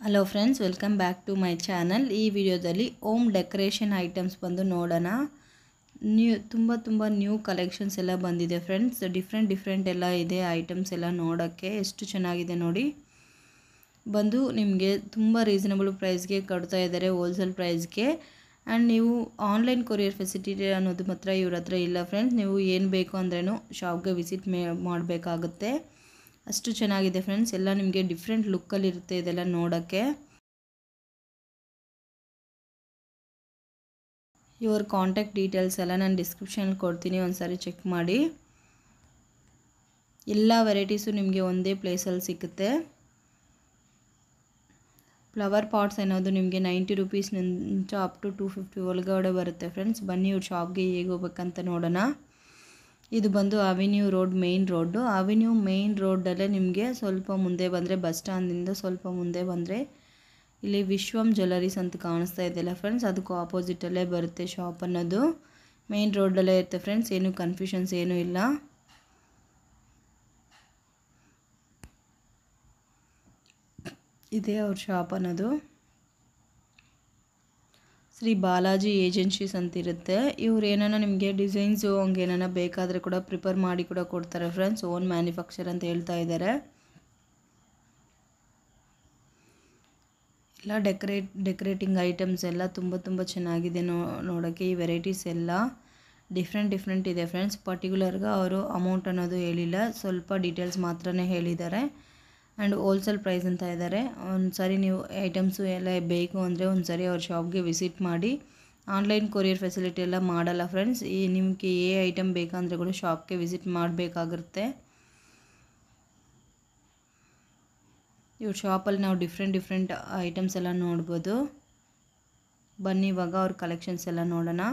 hello friends welcome back to my channel ಈ ವಿಡಿಯೋದಲ್ಲಿ ohm decoration items ಬಂದು ನೋಡೋಣ ನ್ಯೂ ತುಂಬ ತುಂಬ ನ್ಯೂ ಕಲೆಕ್ಷನ್ಸ್ ಎಲ್ಲ ಬಂದಿದೆ ಫ್ರೆಂಡ್ಸ್ ಡಿಫ್ರೆಂಟ್ ಡಿಫ್ರೆಂಟ್ ಎಲ್ಲ ಇದೆ ಐಟಮ್ಸ್ ಎಲ್ಲ ನೋಡೋಕ್ಕೆ ಎಷ್ಟು ಚೆನ್ನಾಗಿದೆ ನೋಡಿ ಬಂದು ನಿಮಗೆ ತುಂಬ ರೀಸನಬಲ್ ಪ್ರೈಸ್ಗೆ ಕೊಡ್ತಾ ಇದ್ದಾರೆ ಹೋಲ್ಸೇಲ್ ಪ್ರೈಸ್ಗೆ ಆ್ಯಂಡ್ ನೀವು ಆನ್ಲೈನ್ ಕೊರಿಯರ್ ಫೆಸಿಲಿಟಿ ಅನ್ನೋದು ಮಾತ್ರ ಇವ್ರ ಹತ್ರ ಇಲ್ಲ ಫ್ರೆಂಡ್ಸ್ ನೀವು ಏನು ಬೇಕು ಅಂದ್ರೂ ಶಾಪ್ಗೆ ವಿಸಿಟ್ ಮೇ ಮಾಡಬೇಕಾಗುತ್ತೆ ಅಷ್ಟು ಚೆನ್ನಾಗಿದೆ ಫ್ರೆಂಡ್ಸ್ ಎಲ್ಲ ನಿಮಗೆ ಡಿಫ್ರೆಂಟ್ ಲುಕ್ಕಲ್ಲಿ ಇರುತ್ತೆ ಇದೆಲ್ಲ ನೋಡೋಕ್ಕೆ ಇವ್ರ ಕಾಂಟ್ಯಾಕ್ಟ್ ಡೀಟೇಲ್ಸ್ ಎಲ್ಲ ನಾನು ಡಿಸ್ಕ್ರಿಪ್ಷನಲ್ಲಿ ಕೊಡ್ತೀನಿ ಒಂದು ಸಾರಿ ಚೆಕ್ ಮಾಡಿ ಎಲ್ಲ ವೆರೈಟೀಸು ನಿಮಗೆ ಒಂದೇ ಪ್ಲೇಸಲ್ಲಿ ಸಿಗುತ್ತೆ ಫ್ಲವರ್ ಪಾಟ್ಸ್ ಅನ್ನೋದು ನಿಮಗೆ ನೈಂಟಿ ರುಪೀಸ್ನಿಂದ ಅಪ್ ಟು ಟೂ ಫಿಫ್ಟಿ ಒಳಗಡೆ ಬರುತ್ತೆ ಫ್ರೆಂಡ್ಸ್ ಬನ್ನಿ ಇವ್ರ ಶಾಪ್ಗೆ ಹೇಗೆ ಹೋಗ್ಬೇಕಂತ ನೋಡೋಣ ಇದು ಬಂದು avenue road main road avenue main ರೋಡಲ್ಲೇ ನಿಮಗೆ ಸ್ವಲ್ಪ ಮುಂದೆ ಬಂದರೆ ಬಸ್ ಸ್ಟ್ಯಾಂಡಿಂದ ಸ್ವಲ್ಪ ಮುಂದೆ ಬಂದರೆ ಇಲ್ಲಿ ವಿಶ್ವಂ ಜ್ಯುವೆಲರೀಸ್ ಅಂತ ಕಾಣಿಸ್ತಾ ಇದೆಯಲ್ಲ ಫ್ರೆಂಡ್ಸ್ ಅದಕ್ಕೂ ಆಪೋಸಿಟಲ್ಲೇ ಬರುತ್ತೆ ಶಾಪ್ ಅನ್ನೋದು ಮೇಯ್ನ್ ರೋಡಲ್ಲೇ ಇರುತ್ತೆ ಫ್ರೆಂಡ್ಸ್ ಏನು ಕನ್ಫ್ಯೂಷನ್ಸ್ ಏನೂ ಇಲ್ಲ ಇದೇ ಅವ್ರ ಶಾಪ್ ಅನ್ನೋದು ಶ್ರೀ ಬಾಲಾಜಿ ಏಜೆನ್ಸೀಸ್ ಅಂತ ಇರುತ್ತೆ ಇವ್ರು ಏನಾನ ನಿಮಗೆ ಡಿಸೈನ್ಸು ಹಂಗೆ ಏನಾನ ಬೇಕಾದರೆ ಕೂಡ ಪ್ರಿಪೇರ್ ಮಾಡಿ ಕೂಡ ಕೊಡ್ತಾರೆ ಫ್ರೆಂಡ್ಸ್ ಓನ್ ಮ್ಯಾನುಫ್ಯಾಕ್ಚರ್ ಅಂತ ಹೇಳ್ತಾ ಇದ್ದಾರೆ ಎಲ್ಲ ಡೆಕೋರೇಟ್ ಡೆಕೋರೇಟಿಂಗ್ ಐಟಮ್ಸ್ ಎಲ್ಲ ತುಂಬ ತುಂಬ ಚೆನ್ನಾಗಿದೆ ನೋ ನೋಡೋಕ್ಕೆ ಈ ವೆರೈಟೀಸ್ ಎಲ್ಲ ಡಿಫ್ರೆಂಟ್ ಡಿಫ್ರೆಂಟ್ ಇದೆ ಫ್ರೆಂಡ್ಸ್ ಪರ್ಟಿಕ್ಯುಲರ್ಗೆ ಅವರು ಅಮೌಂಟ್ ಅನ್ನೋದು ಹೇಳಿಲ್ಲ ಸ್ವಲ್ಪ ಡೀಟೇಲ್ಸ್ ಮಾತ್ರನೇ ಹೇಳಿದ್ದಾರೆ ಆ್ಯಂಡ್ ಹೋಲ್ಸೇಲ್ ಪ್ರೈಸ್ ಅಂತ ಇದ್ದಾರೆ ಒಂದು ಸಾರಿ ನೀವು ಐಟಮ್ಸು ಎಲ್ಲ ಬೇಕು ಅಂದರೆ ಒಂದು ಸಾರಿ ಅವ್ರ ಶಾಪ್ಗೆ ವಿಸಿಟ್ ಮಾಡಿ ಆನ್ಲೈನ್ ಕೊರಿಯರ್ ಫೆಸಿಲಿಟಿ ಎಲ್ಲ ಮಾಡಲ್ಲ ಫ್ರೆಂಡ್ಸ್ ಈ ನಿಮಗೆ ಏ ಐಟಮ್ ಬೇಕಂದರೆ ಕೂಡ ಶಾಪ್ಗೆ ವಿಸಿಟ್ ಮಾಡಬೇಕಾಗಿರುತ್ತೆ ಇವ್ರ ಶಾಪಲ್ಲಿ ನಾವು ಡಿಫ್ರೆಂಟ್ ಡಿಫ್ರೆಂಟ್ ಐಟಮ್ಸ್ ಎಲ್ಲ ನೋಡ್ಬೋದು ಬನ್ನಿ ಇವಾಗ ಅವ್ರ ಕಲೆಕ್ಷನ್ಸ್ ಎಲ್ಲ ನೋಡೋಣ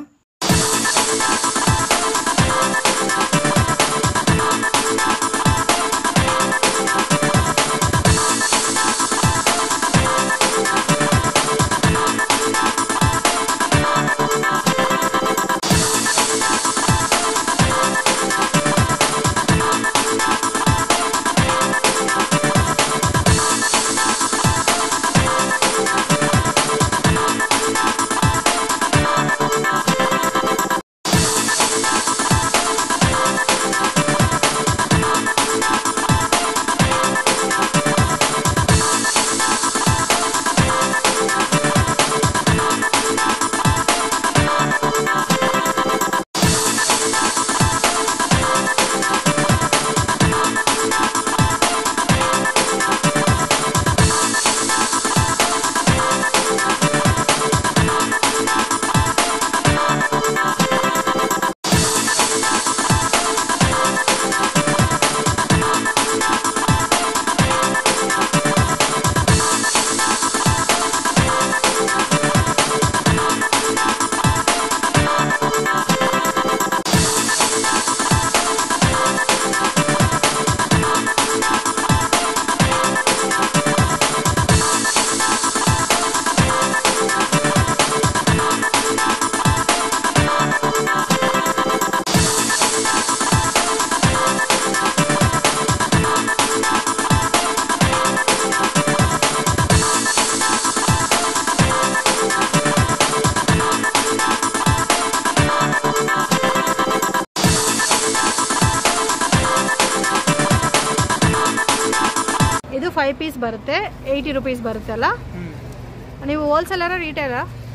ಇದು ಫೈವ್ ಪೀಸ್ ಬರುತ್ತೆ ಏಯ್ಟಿ ರುಪೀಸ್ ಬರುತ್ತೆ ಅಲ್ಲ ನೀವು ಹೋಲ್ಸೇಲರ ರಿಟೇಲ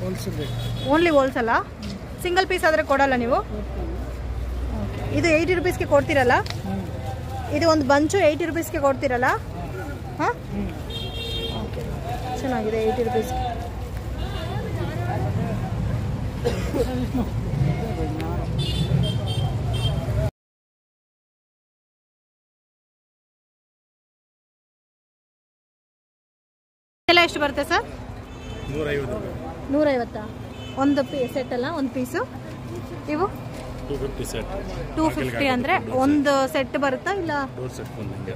ಓನ್ಲಿ ಹೋಲ್ಸೇಲ ಸಿಂಗಲ್ ಪೀಸ್ ಆದರೆ ಕೊಡಲ್ಲ ನೀವು ಇದು ಏಯ್ಟಿ ರುಪೀಸ್ಗೆ ಕೊಡ್ತೀರಲ್ಲ ಇದು ಒಂದು ಬಂಚು ಏಯ್ಟಿ ರುಪೀಸ್ಗೆ ಕೊಡ್ತೀರಲ್ಲ ಹಾಂ ಓಕೆ ಚೆನ್ನಾಗಿದೆ ಏಯ್ಟಿ ರುಪೀಸ್ಗೆ ಎಲ್ಲ ಎಷ್ಟು ಬರುತ್ತೆ ಸರ್ ನೂರೈವತ್ತು ರೂಪಾಯಿ ನೂರೈವತ್ತಾ ಒಂದು ಪೀ ಸೆಟ್ ಅಲ್ಲ ಒಂದು ಪೀಸು ಇವು two fifty set two fifty ಅಂದರೆ ಒಂದು ಸೆಟ್ ಬರುತ್ತಾ ಇಲ್ಲ ಡೋರ್ ಸೆಟ್ ಒಂದು ಹಿಂಗೆ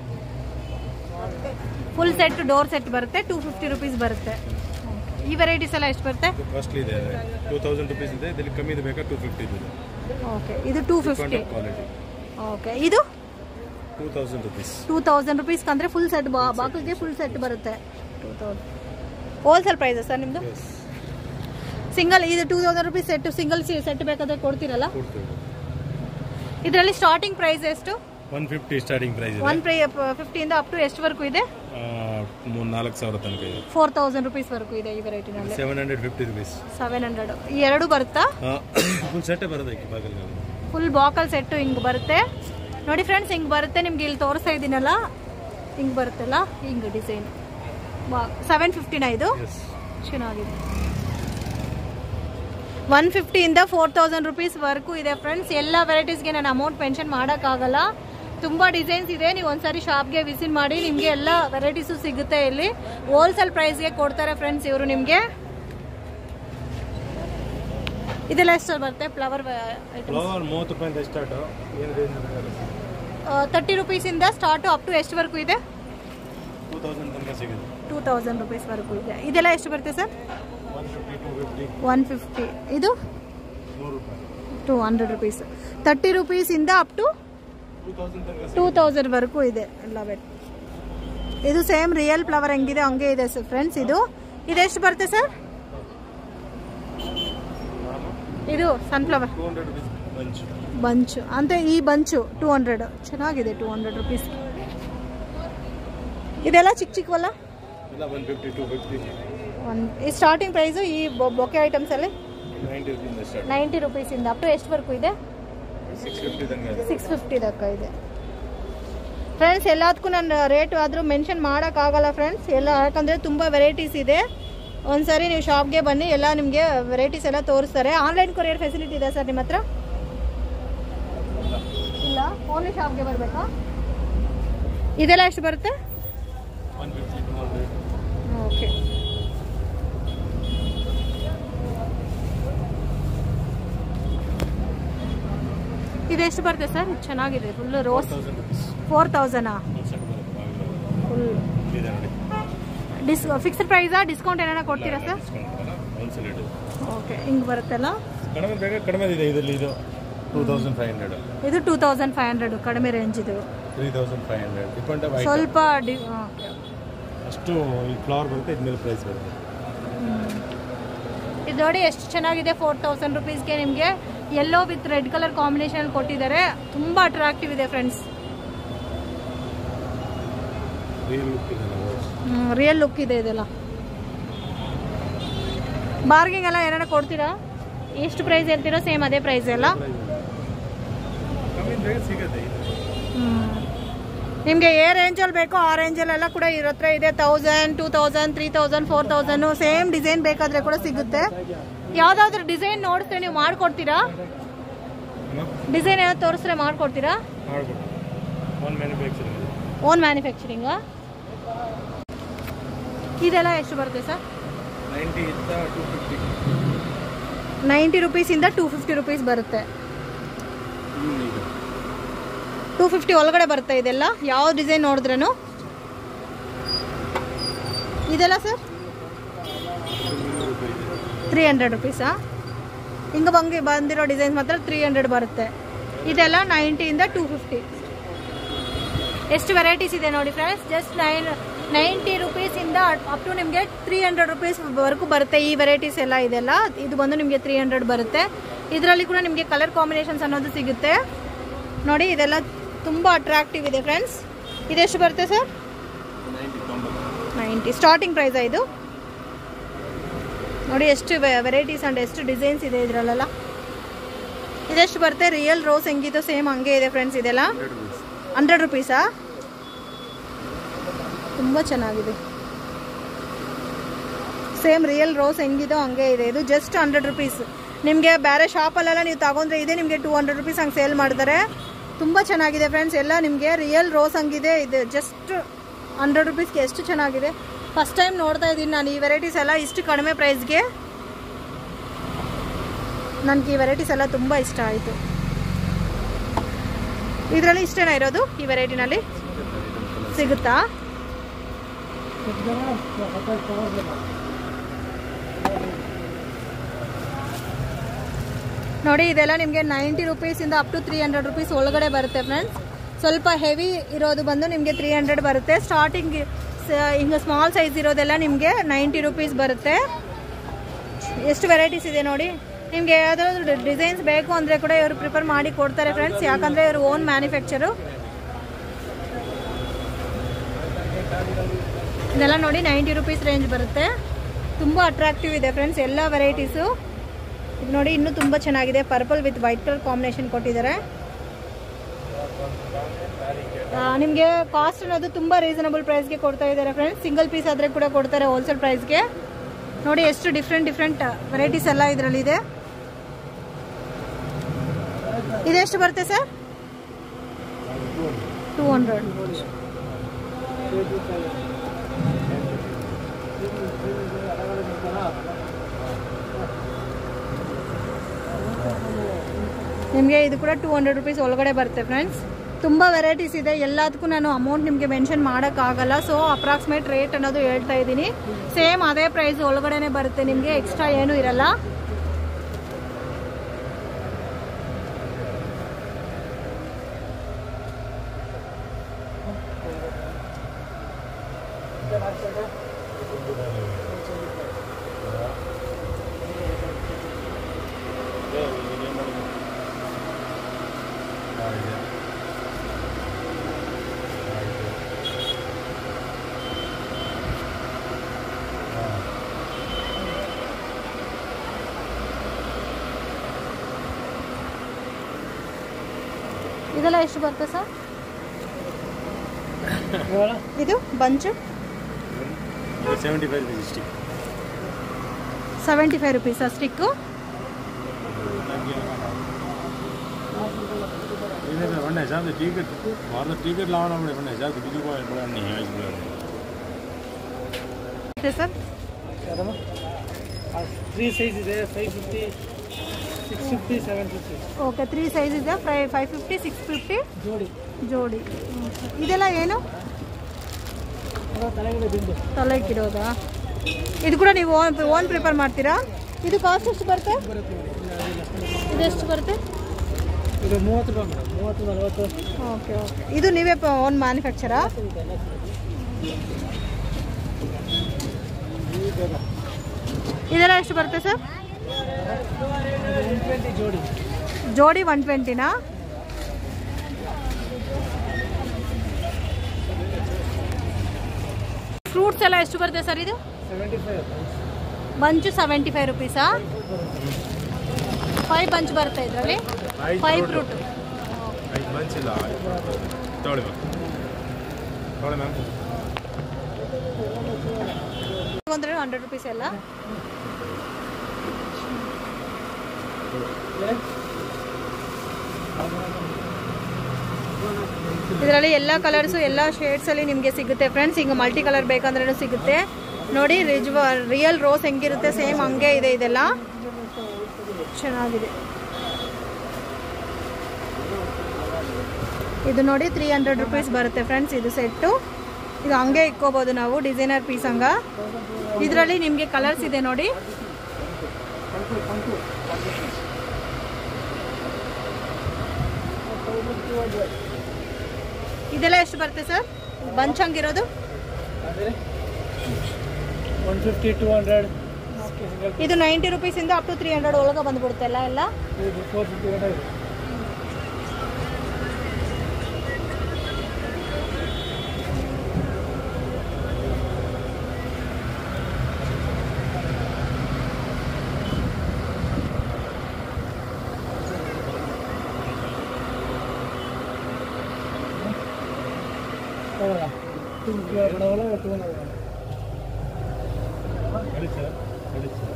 ಫುಲ್ ಸೆಟ್ ಡೋರ್ ಸೆಟ್ ಬರುತ್ತೆ ಟೂ ಫಿಫ್ಟಿ ರುಪೀಸ್ ಬರುತ್ತೆ ಈ ವೆರೈಟೀಸ್ ಎಲ್ಲ ಎಷ್ಟು ಬರುತ್ತೆ ಇದು ಕಾಸ್ಟ್ಲಿ ಇದೆ ಟೂ ತೌಸಂಡ್ ರುಪೀಸ್ ಇದೆ ಇದರಲ್ಲಿ ಕಮ್ಮಿ ಇದೆ ಬೇಕಾ ಟೂ ಫಿಫ್ಟಿ ಇದೆ ಓಕೆ ಇದು ಟೂ ಫಿಫ್ಟಿ ಕ್ವಾಲಿಟಿ ಓಕೆ ಇದು two thousand rupees two thousand ರುಪೀಸ್ಗೆ ಅಂದರೆ ಫುಲ್ ಸೆಟ್ ಬಾಗಿಲಿಗೆ ಫುಲ್ ಸೆಟ್ ಬರುತ್ತೆ ಟೂ ತೌಸಂಡ್ ಹೋಲ್ಸೇಲ್ ಪ್ರೈಸಾ ಸರ್ ನಿಮ್ಮದು ಎಸ್ ಸಿಂಗಲ್ ಇದು two thousand rupees set single set ಬೇಕಾದ್ರೆ ಕೊಡ್ತೀರಲ್ಲ ಕೊಡ್ತೇವೆ ಇದರಲ್ಲಿ ಸ್ಟಾರ್ಟಿಂಗ್ ಪ್ರೈಸ್ ಎಷ್ಟು ಒನ್ ಫಿಫ್ಟಿ ಸ್ಟಾರ್ಟಿಂಗ್ ಪ್ರೈಸ್ ಇದೆ ಒನ್ ಪ್ರೈ ಫಿಫ್ಟಿಯಿಂದ ಅಪ್ ಟು ಎಷ್ಟುವರೆಗೂ ಇದೆ ಆ, ಮೂರ್ ನಾಲ್ಕು ಸಾವಿರ ತನಕ ಇದೆ ಫೋರ್ ತೌಸಂಡ್ ರುಪೀಸ್ವರೆಗೂ ಇದೆ ಈ ವೆರೈಟಿನಲ್ಲಿ seven hundred fifty rupees seven hundred ಈ ಎರಡು ಬರುತ್ತಾ ಫುಲ್ ಸೆಟ್ಟೇ ಬರೋದಕ್ಕೆ ಬಾಗಿಲು ಫುಲ್ ಬಾಕಲ್ ಸೆಟ್ಟು ಹಿಂಗೆ ಬರುತ್ತೆ ನೋಡಿ ಫ್ರೆಂಡ್ಸ್ ಹಿಂಗೆ ಬರುತ್ತೆ ನಿಮ್ಗೆ ಇಲ್ಲಿ ತೋರಿಸ್ತಾ ಇದ್ದೀನಲ್ಲ ಹಿಂಗೆ ಬರುತ್ತಲ್ಲ ಹಿಂಗೆ ಡಿಸೈನ್ ಬಾ ಸೆವೆನ್ ಫಿಫ್ಟಿನ ಇದು ಎಸ್ ಚೆನ್ನಾಗಿದೆ ಒನ್ ಫಿಫ್ಟಿಯಿಂದ ಫೋರ್ ತೌಸಂಡ್ ರುಪೀಸ್ವರೆಗೂ ಇದೆ ಫ್ರೆಂಡ್ಸ್ ಎಲ್ಲ ವೆರೈಟೀಸ್ಗೆ ನಾನು ಅಮೌಂಟ್ ಮೆನ್ಷನ್ ಮಾಡೋಕ್ಕಾಗಲ್ಲ ತುಂಬ ಡಿಸೈನ್ಸ್ ಇದೆ ನೀವು ಒಂದ್ಸರಿ ಶಾಪ್ಗೆ ವಿಸಿಟ್ ಮಾಡಿ ನಿಮಗೆ ಎಲ್ಲ ವೆರೈಟೀಸು ಸಿಗುತ್ತೆ ಇಲ್ಲಿ ಹೋಲ್ಸೇಲ್ ಪ್ರೈಸ್ಗೆ ಕೊಡ್ತಾರೆ ಫ್ರೆಂಡ್ಸ್ ಇವರು ನಿಮಗೆ ಇದೆಲ್ಲ ಎಷ್ಟು ಬರುತ್ತೆ ಫ್ಲವರ್ ಐಟಮ್ ಫ್ಲವರ್ ಮೂವತ್ತು ರೂಪಾಯಿಂದ ಸ್ಟಾರ್ಟ್ ಏನು ರೇಂಜ್ ತರ್ಟಿ ರುಪೀಸಿಂದ ಸ್ಟಾರ್ಟು ಅಪ್ ಟು ಎಷ್ಟುವರೆಗೂ ಇದೆ ಟೂ ತೌಸಂಡ್ ತನಕ ಸಿಗುತ್ತೆ ಟೂ ತೌಸಂಡ್ ರುಪೀಸ್ವರೆಗೂ ಇದೆ ಇದೆಲ್ಲ ಎಷ್ಟು ಬರುತ್ತೆ sir one fifty two fifty one fifty ಇದು ನೂರು ರೂಪಾಯಿ ಟೂ ಹಂಡ್ರೆಡ್ ರುಪೀಸ್ ತರ್ಟಿ ರುಪೀಸಿಂದ ಅಪ್ ಟು ಟೂ ತೌಸಂಡ್ ತನಕ ಟೂ ತೌಸಂಡ್ವರೆಗೂ ಇದೆ ಎಲ್ಲ ವೆಟ್ ಇದು ಸೇಮ್ ರಿಯಲ್ ಫ್ಲವರ್ ಹೆಂಗಿದೆ ಹಂಗೆ ಇದೆ ಸರ್ ಫ್ರೆಂಡ್ಸ್ ಇದು ಇದೆಷ್ಟು ಬರುತ್ತೆ ಸರ್ ಇದು sunflower two hundred rupees bunch bunch ಅಂತ ಈ ಬಂಚು ಟೂ ಹಂಡ್ರೆಡ್ ಚೆನ್ನಾಗಿದೆ ಟೂ ಹಂಡ್ರೆಡ್ ರುಪೀಸ್ ಇದೆಲ್ಲ ಚಿಕ್ಕ ಚಿಕ್ಕವಲ್ಲ ಇಲ್ಲ one fifty two fifty one ಈ ಸ್ಟಾರ್ಟಿಂಗ್ ಪ್ರೈಸು ಈ ಬೊಕೆ ಐಟಮ್ಸಲ್ಲಿ ನೈಂಟಿ ರುಪೀಸ್ ಸ್ಟಾರ್ಟ್ ನೈಂಟಿ ರುಪೀಸಿಂದ ಅಪ್ ಟು ಎಷ್ಟುವರೆಗೂ ಇದೆ ಸಿಕ್ಸ್ ಫಿಫ್ಟಿ ತನಕ ಇದೆ ಸಿಕ್ಸ್ ಫಿಫ್ಟಿ ತನಕ ಇದೆ ಫ್ರೆಂಡ್ಸ್ ಎಲ್ಲದಕ್ಕೂ ನಾನು ರೇಟ್ ಆದರೂ ಮೆನ್ಷನ್ ಮಾಡೋಕ್ಕಾಗಲ್ಲ ಫ್ರೆಂಡ್ಸ್ ಎಲ್ಲ ಯಾಕಂದರೆ ತುಂಬ ವೆರೈಟೀಸ್ ಇದೆ ಒಂದ್ಸರಿ ನೀವು ಶಾಪ್ಗೆ ಬನ್ನಿ ಎಲ್ಲ ನಿಮಗೆ ವೆರೈಟೀಸ್ ಎಲ್ಲ ತೋರಿಸ್ತಾರೆ ಆನ್ಲೈನ್ ಕೊರಿಯರ್ ಫೆಸಿಲಿಟಿ ಇದೆ ಸರ್ ನಿಮ್ಮ ಹತ್ರ ಇಲ್ಲ ಓನ್ಲಿ ಶಾಪ್ಗೆ ಬರಬೇಕಾ ಇದೆಲ್ಲ ಎಷ್ಟು ಬರುತ್ತೆ one fifty two hundred okay ಇದೆಷ್ಟು ಬರುತ್ತೆ ಸರ್ ಚೆನ್ನಾಗಿದೆ full rose thousand rupees four ತೌಸಂಡಾ ಒಂದು ಸೆಟ್ ಬರುತ್ತೆ ಬಾಗಿಲು ಫುಲ್ ಇದೆ ನೋಡಿ ಡಿಸ್ ಫಿಕ್ಸ್ಡ್ ಪ್ರೈಸಾ ಡಿಸ್ಕೌಂಟ್ ಏನಾರ ಕೊಡ್ತೀರಾ ಸರ್ ಡಿಸ್ಕೌಂಟ್ ಬರಲ್ಲ ಹೋಲ್ಸೇಲ್ ರೇಟ್ ಓಕೆ ಹಿಂಗೆ ಬರುತ್ತಲ್ಲ ಕಡಿಮೆ ಬೇಗ ಕಡಿಮೆ ಇದೆ ಇದರಲ್ಲಿ ಇದು ಟೂ ತೌಸಂಡ್ ಫೈವ್ ಹಂಡ್ರೆಡ್ ಇದು ಟೂ ತೌಸಂಡ್ ಫೈವ್ ಹಂಡ್ರೆಡ್ ಕಡಿಮೆ ರೇಂಜ್ ಇದು three thousand five hundred depend of ಸ್ವಲ್ಪ ಡಿ ಓಕೆ ಅಷ್ಟು ಈ ಫ್ಲವರ್ ಬರುತ್ತೆ ಇದ್ಮೇಲೆ ಪ್ರೈಸ್ ಬರುತ್ತೆ ಇದು ನೋಡಿ ಎಷ್ಟು ಚೆನ್ನಾಗಿದೆ ಫೋರ್ ತೌಸಂಡ್ ರುಪೀಸ್ಗೆ ನಿಮಗೆ yellow with red colour combination ಕೊಟ್ಟಿದ್ದಾರೆ ತುಂಬ ಅಟ್ರಾಕ್ಟಿವ್ ಇದೆ ಫ್ರೆಂಡ್ಸ್ ರಿಯಲ್ ಲುಕ್ ಇದೆ ನಾವು ರಿಯಲ್ ಲುಕ್ ಇದೆ ಇದೆಲ್ಲ ಬಾರ್ಗಿಂಗ್ ಎಲ್ಲ ಏನಾರ ಕೊಡ್ತೀರಾ ಎಷ್ಟು ಪ್ರೈಸ್ ಹೇಳ್ತೀರೋ ಸೇಮ್ ಅದೇ ಪ್ರೈಸ್ ಎಲ್ಲ ಕಮ್ಮಿ ಬೇಗ ಸಿಗುತ್ತೆ ಇದು ನಿಮಗೆ ಏ ರೇಂಜಲ್ಲಿ ಬೇಕೋ ಆ ರೇಂಜಲ್ಲೆಲ್ಲ ಕೂಡ ಇರೋ ಹತ್ರ ಇದೆ thousand two thousand three thousand four thousand same design ಬೇಕಾದರೆ ಕೂಡ ಸಿಗುತ್ತೆ ಯಾವುದಾದ್ರೂ ಡಿಸೈನ್ ನೋಡಿದ್ರೆ ನೀವು ಮಾಡಿಕೊಡ್ತೀರಾ ಡಿಸೈನ್ ಏನಾದ್ರು ತೋರಿಸ್ರೆ ಮಾಡಿಕೊಡ್ತೀರಾ ಮಾಡ್ಕೊಟ್ಟು ಒನ್ ಮ್ಯಾನುಫ್ಯಾಕ್ಚರಿಂಗ್ ಓನ್ ಮ್ಯಾನುಫ್ಯಾಕ್ಚರಿಂಗಾ ಇದೆಲ್ಲ ಎಷ್ಟು ಬರುತ್ತೆ ಸರ್ ನೈಂಟಿ ಇಂದ ಟೂ ಫಿಫ್ಟಿ ನೈಂಟಿ ರುಪೀಸಿಂದ ಟೂ ಫಿಫ್ಟಿ ರುಪೀಸ್ ಬರುತ್ತೆ ಈಗ ಟೂ ಫಿಫ್ಟಿ ಒಳಗಡೆ ಬರುತ್ತೆ ಇದೆಲ್ಲ ಯಾವ ಡಿಸೈನ್ ನೋಡಿದ್ರೇನು ಇದೆಲ್ಲ ಸರ್ ತ್ರೀ ಹಂಡ್ರೆಡ್ ರುಪೀಸಾ ಹಿಂಗೆ ಬಂಗೆ ಬಂದಿರೋ ಡಿಸೈನ್ಸ್ ಮಾತ್ರ ತ್ರೀ ಹಂಡ್ರೆಡ್ ಬರುತ್ತೆ ಇದೆಲ್ಲ ನೈಂಟಿಯಿಂದ ಟೂ ಫಿಫ್ಟಿ ಎಷ್ಟು ವೆರೈಟೀಸ್ ಇದೆ ನೋಡಿ ಫ್ರೆಂಡ್ಸ್ ಜಸ್ಟ್ ನೈನ್ ನೈಂಟಿ ರುಪೀಸಿಂದ ಅಪ್ ಟು ನಿಮಗೆ ತ್ರೀ ಹಂಡ್ರೆಡ್ ರುಪೀಸ್ವರೆಗೂ ಬರುತ್ತೆ ಈ ವೆರೈಟೀಸ್ ಎಲ್ಲ ಇದೆಲ್ಲ ಇದು ಬಂದು ನಿಮಗೆ ತ್ರೀ ಹಂಡ್ರೆಡ್ ಬರುತ್ತೆ ಇದರಲ್ಲಿ ಕೂಡ ನಿಮಗೆ ಕಲರ್ ಕಾಂಬಿನೇಷನ್ಸ್ ಅನ್ನೋದು ಸಿಗುತ್ತೆ ನೋಡಿ ಇದೆಲ್ಲ ತುಂಬ ಅಟ್ರಾಕ್ಟಿವ್ ಇದೆ ಫ್ರೆಂಡ್ಸ್ ಇದೆಷ್ಟು ಬರುತ್ತೆ ಸರ್ ನೈಂಟಿ ತೊಂಬತ್ತು ನೈಂಟಿ ಸ್ಟಾರ್ಟಿಂಗ್ ಪ್ರೈಸಾ ಇದು ನೋಡಿ ಎಷ್ಟು ವೆರೈಟೀಸ್ ಆ್ಯಂಡ್ ಎಷ್ಟು ಡಿಸೈನ್ಸ್ ಇದೆ ಇದರಲ್ಲೆಲ್ಲ ಇದೆಷ್ಟು ಬರುತ್ತೆ ರಿಯಲ್ ರೋಸ್ ಹೆಂಗಿತ್ತು ಸೇಮ್ ಹಂಗೆ ಇದೆ ಫ್ರೆಂಡ್ಸ್ ಇದೆಲ್ಲ ಹಂಡ್ರೆಡ್ ರುಪೀಸ್ ಹಂಡ್ರೆಡ್ ರುಪೀಸಾ ತುಂಬ ಚೆನ್ನಾಗಿದೆ ಸೇಮ್ ರಿಯಲ್ ರೋಸ್ ಹೆಂಗಿದೋ ಹಂಗೆ ಇದೆ ಇದು ಜಸ್ಟ್ ಹಂಡ್ರೆಡ್ ರುಪೀಸ್ ನಿಮಗೆ ಬೇರೆ ಶಾಪಲ್ಲೆಲ್ಲ ನೀವು ತಗೊಂಡ್ರೆ ಇದೆ ನಿಮಗೆ ಟೂ ಹಂಡ್ರೆಡ್ ರುಪೀಸ್ ಹಂಗೆ ಸೇಲ್ ಮಾಡ್ತಾರೆ ತುಂಬ ಚೆನ್ನಾಗಿದೆ ಫ್ರೆಂಡ್ಸ್ ಎಲ್ಲ ನಿಮಗೆ ರಿಯಲ್ ರೋಸ್ ಹಂಗಿದೆ ಇದು ಜಸ್ಟ್ ಹಂಡ್ರೆಡ್ ರುಪೀಸ್ಗೆ ಎಷ್ಟು ಚೆನ್ನಾಗಿದೆ ಫಸ್ಟ್ ಟೈಮ್ ನೋಡ್ತಾ ಇದ್ದೀನಿ ನಾನು ಈ ವೆರೈಟೀಸ್ ಎಲ್ಲ ಇಷ್ಟು ಕಡಿಮೆ ಪ್ರೈಸ್ಗೆ ನನಗೆ ಈ ವೆರೈಟೀಸ್ ಎಲ್ಲ ತುಂಬ ಇಷ್ಟ ಆಯಿತು ಇದರಲ್ಲಿ ಇಷ್ಟೇನಾ ಇರೋದು ಈ ವೆರೈಟಿನಲ್ಲಿ ಸಿಗುತ್ತಾ ನೋಡಿ ಇದೆಲ್ಲ ನಿಮಗೆ ನೈಂಟಿ ರುಪೀಸಿಂದ up to three hundred rupees ಒಳಗಡೆ ಬರುತ್ತೆ ಫ್ರೆಂಡ್ಸ್ ಸ್ವಲ್ಪ ಹೆವಿ ಇರೋದು ಬಂದು ನಿಮಗೆ ತ್ರೀ ಹಂಡ್ರೆಡ್ ಬರುತ್ತೆ ಸ್ಟಾರ್ಟಿಂಗ್ ಹಿಂಗೆ ಸ್ಮಾಲ್ ಸೈಜ್ ಇರೋದೆಲ್ಲ ನಿಮಗೆ ನೈಂಟಿ ರುಪೀಸ್ ಬರುತ್ತೆ ಎಷ್ಟು ವೆರೈಟೀಸ್ ಇದೆ ನೋಡಿ ನಿಮಗೆ ಯಾವುದಾದ್ರು ಡಿಸೈನ್ಸ್ ಬೇಕು ಅಂದರೆ ಕೂಡ ಇವರು ಪ್ರಿಪೇರ್ ಮಾಡಿ ಕೊಡ್ತಾರೆ ಫ್ರೆಂಡ್ಸ್ ಯಾಕಂದರೆ ಇವರು ಓನ್ ಮ್ಯಾನುಫ್ಯಾಕ್ಚರು ಇದೆಲ್ಲ ನೋಡಿ ನೈಂಟಿ ರುಪೀಸ್ ರೇಂಜ್ ಬರುತ್ತೆ ತುಂಬ ಅಟ್ರಾಕ್ಟಿವ್ ಇದೆ ಫ್ರೆಂಡ್ಸ್ ಎಲ್ಲ ವೆರೈಟೀಸು ಇದು ನೋಡಿ ಇನ್ನೂ ತುಂಬ ಚೆನ್ನಾಗಿದೆ purple with white colour combination ಕೊಟ್ಟಿದ್ದಾರೆ ನಿಮಗೆ ಕಾಸ್ಟ್ ಅನ್ನೋದು ತುಂಬ ರೀಸನಬಲ್ ಪ್ರೈಸ್ಗೆ ಕೊಡ್ತಾ ಇದ್ದಾರೆ ಫ್ರೆಂಡ್ಸ್ ಸಿಂಗಲ್ ಪೀಸ್ ಆದರೆ ಕೂಡ ಕೊಡ್ತಾರೆ ಹೋಲ್ಸೇಲ್ ಪ್ರೈಸ್ಗೆ ನೋಡಿ ಎಷ್ಟು ಡಿಫ್ರೆಂಟ್ ಡಿಫ್ರೆಂಟ್ ವೆರೈಟೀಸ್ ಎಲ್ಲ ಇದರಲ್ಲಿ ಇದೆ ಇದೆಷ್ಟು ಬರುತ್ತೆ ಸರ್ ಟೂ ಹಂಡ್ರೆಡ್ ನಿಮಗೆ ಇದು ಕೂಡ ಟೂ ಹಂಡ್ರೆಡ್ ರುಪೀಸ್ ಒಳಗಡೆ ಬರುತ್ತೆ ಫ್ರೆಂಡ್ಸ್ ತುಂಬ ವೆರೈಟೀಸ್ ಇದೆ ಎಲ್ಲದಕ್ಕೂ ನಾನು ಅಮೌಂಟ್ ನಿಮಗೆ ಮೆನ್ಷನ್ ಮಾಡೋಕ್ಕಾಗಲ್ಲ ಸೊ ಅಪ್ರಾಕ್ಸಿಮೇಟ್ ರೇಟ್ ಅನ್ನೋದು ಹೇಳ್ತಾ ಇದ್ದೀನಿ ಸೇಮ್ ಅದೇ ಪ್ರೈಸ್ ಒಳಗಡೆನೆ ಬರುತ್ತೆ ನಿಮಗೆ ಎಕ್ಸ್ಟ್ರಾ ಏನೂ ಇರಲ್ಲ ಇದೆಲ್ಲ ಎಷ್ಟು ಬರುತ್ತೆ ಸರ್ ಇದು bunch seventy five rupees stick seventy five rupees stick वरना हिसाब से टिकट और तो टिकट लाना पड़े वरना हिसाब से बीजू को बड़ा नहीं है इसमें ಇದೆ ಸರ್ ತ್ರೀ ಸೈಜ್ ಇದೆ five fifty six fifty seven fifty okay three size ಇದೆ ಫೈ ಫೈವ್ ಫಿಫ್ಟಿ ಸಿಕ್ಸ್ ಫಿಫ್ಟಿ ಜೋಡಿ ಜೋಡಿ ಇದೆಲ್ಲ ಏನು ಅದು ತಲೆಗಡೆ ದಿಂಡು ತಲೆಗಿಡೋದಾ ಇದು ಕೂಡ ನೀವು ಓನ್ ಓನ್ ಪ್ರಿಪೇರ್ ಮಾಡ್ತೀರಾ ಇದು ಕಾಸ್ಟ್ ಎಷ್ಟು ಬರುತ್ತೆ ಇದು ಎಷ್ಟು ಬರುತ್ತೆ ಇದು ಮೂವತ್ತು ರೂಪಾಯಿ ಮೇಡಮ್ ಮೂವತ್ತು ನಲ್ವತ್ತು ಓಕೆ ಓಕೆ ಇದು ನೀವೇ ಓನ್ ಮ್ಯಾನುಫ್ಯಾಕ್ಚರಾ ಇದೆಲ್ಲ ಎಷ್ಟು ಬರುತ್ತೆ ಸರ್ ಒನ್ ಟ್ವೆಂಟಿ ಜೋಡಿ ಜೋಡಿ ಒನ್ ಟ್ವೆಂಟಿನಾ ಫ್ರೂಟ್ಸ್ ಎಲ್ಲ ಎಷ್ಟು ಬರುತ್ತೆ ಸರ್ ಇದು seventy five bunch seventy five ರುಪೀಸಾ ಫೈವ್ ಬಂಚ್ ಬರುತ್ತೆ ಇದರಲ್ಲಿ ಫೈವ್ ಫ್ರೂಟ್ ಐದು ಮಂಚಿಲ್ಲ ತೊಗೊಳ್ಳಿ ಮ್ಯಾಮ್ ತೊಗೊಳ್ಳಿ ಮ್ಯಾಮ್ ಅಂದರೆ ಹಂಡ್ರೆಡ್ ರುಪೀಸ್ ಎಲ್ಲ ಇದರಲ್ಲಿ ಎಲ್ಲ ಕಲರ್ಸು ಎಲ್ಲ ಶೇಡ್ಸಲ್ಲಿ ನಿಮಗೆ ಸಿಗುತ್ತೆ ಫ್ರೆಂಡ್ಸ್ ಹಿಂಗೆ ಮಲ್ಟಿ ಕಲರ್ ಬೇಕಂದ್ರೂ ಸಿಗುತ್ತೆ ನೋಡಿ ರಿಜ್ ರಿಯಲ್ ರೋಸ್ ಹೆಂಗಿರುತ್ತೆ ಸೇಮ್ ಹಂಗೆ ಇದೆ ಇದೆಲ್ಲ ಚೆನ್ನಾಗಿದೆ ಇದು ನೋಡಿ ತ್ರೀ ಹಂಡ್ರೆಡ್ ರುಪೀಸ್ ಬರುತ್ತೆ ಫ್ರೆಂಡ್ಸ್ ಇದು ಸೆಟ್ಟು ಇದು ಹಂಗೆ ಇಕ್ಕೋಬೋದು ನಾವು ಡಿಸೈನರ್ ಪೀಸ್ ಹಂಗ ಇದರಲ್ಲಿ ನಿಮಗೆ ಕಲರ್ಸ್ ಇದೆ ನೋಡಿ ಇದೆಲ್ಲ ಎಷ್ಟು ಬರುತ್ತೆ ಸರ್ ಬಂಚ್ ಹಂಗಿರೋದು ಒನ್ ಫಿಫ್ಟಿ ಟೂ ಹಂಡ್ರೆಡ್ ಇದು ನೈಂಟಿ ರುಪೀಸಿಂದ ಅಪ್ ಟು ತ್ರೀ ಹಂಡ್ರೆಡ್ ಒಳಗೆ ಬಂದ್ಬಿಡುತ್ತೆ ಎಲ್ಲ ಎಲ್ಲ four fifty hundred two two ಹೇಳಿ ಸರ್ ಹೇಳಿ ಸರ್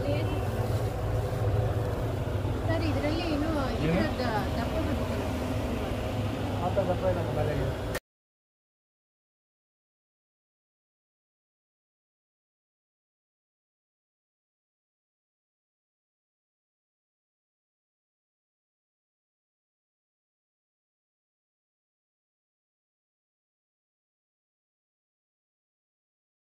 ಸರ್ ಇದರಲ್ಲಿ ಏನು ಆ ಥರ ದಪ್ಪ ಇದೆ ನಮ್ಮ ಮನೆಗೆ